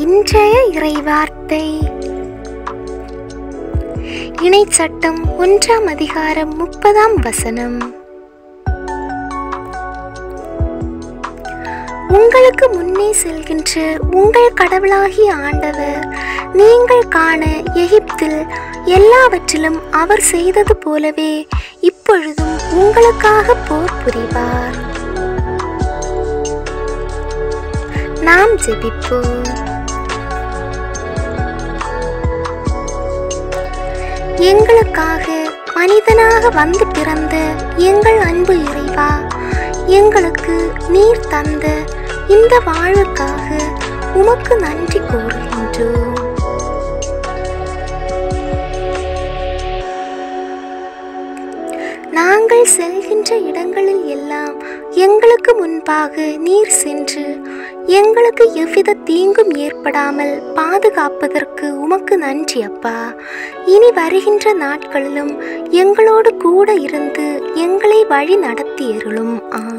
இன்றைய இறைவார்த்தை இணைச்சட்டம் ஒன்றாம் அதிகாரம் முப்பதாம் வசனம் உங்களுக்கு முன்னே செல்கின்ற உங்கள் கடவுளாகிய ஆண்டவர் நீங்கள் காண எகிப்தில் எல்லாவற்றிலும் அவர் செய்தது போலவே இப்பொழுதும் உங்களுக்காக போர் புரிவார் நாம் ஜெபிப்போம் எங்களுக்காக மனிதனாக வந்து பிறந்த எங்கள் அன்பு இறைவா எங்களுக்கு நீர் தந்த இந்த வாழ்வுக்காக உமக்கு நன்றி கூறுகின்றோம் நாங்கள் செல்கின்ற இடங்களில் எல்லாம் எங்களுக்கு முன்பாக நீர் சென்று எங்களுக்கு எவ்வித தீங்கும் ஏற்படாமல் பாதுகாப்பதற்கு உமக்கு நன்றி அப்பா இனி வருகின்ற நாட்களிலும் எங்களோடு கூட இருந்து எங்களை வழி நடத்தியருளும் ஆ